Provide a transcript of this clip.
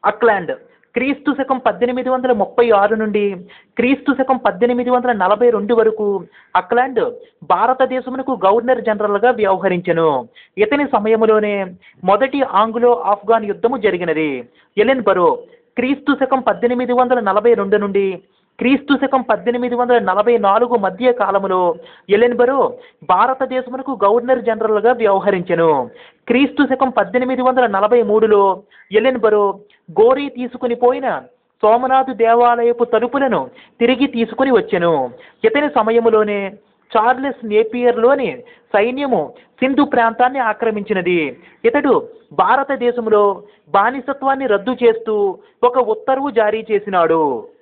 Auckland క్రీస్తు శకం పద్దెనిమిది వందల ముప్పై ఆరు నుండి క్రీస్తు శకం పద్దెనిమిది వందల నలభై రెండు వరకు అక్లాండ్ భారతదేశమునకు గవర్నర్ జనరల్గా వ్యవహరించెను ఇతని సమయంలోనే మొదటి ఆంగ్లో ఆఫ్ఘాన్ యుద్ధము జరిగినది ఎలెన్ బరో క్రీస్తు శకం పద్దెనిమిది వందల నలభై రెండు నుండి క్రీస్తు శకం పద్దెనిమిది వందల నలభై నాలుగు మధ్య కాలములో ఎలెన్బరో భారతదేశమునకు గవర్నర్ జనరల్గా వ్యవహరించెను క్రీస్తు శకం పద్దెనిమిది వందల నలభై మూడులో ఎలెన్బరో గోరీ తీసుకుని పోయిన సోమనాథు దేవాలయపు తలుపులను తిరిగి తీసుకుని వచ్చెను ఇతని సమయములోనే చార్లెస్ నేపియర్లోని సైన్యము సింధు ప్రాంతాన్ని ఆక్రమించినది ఇతడు భారతదేశంలో బానిసత్వాన్ని రద్దు చేస్తూ ఒక ఉత్తర్వు జారీ చేసినాడు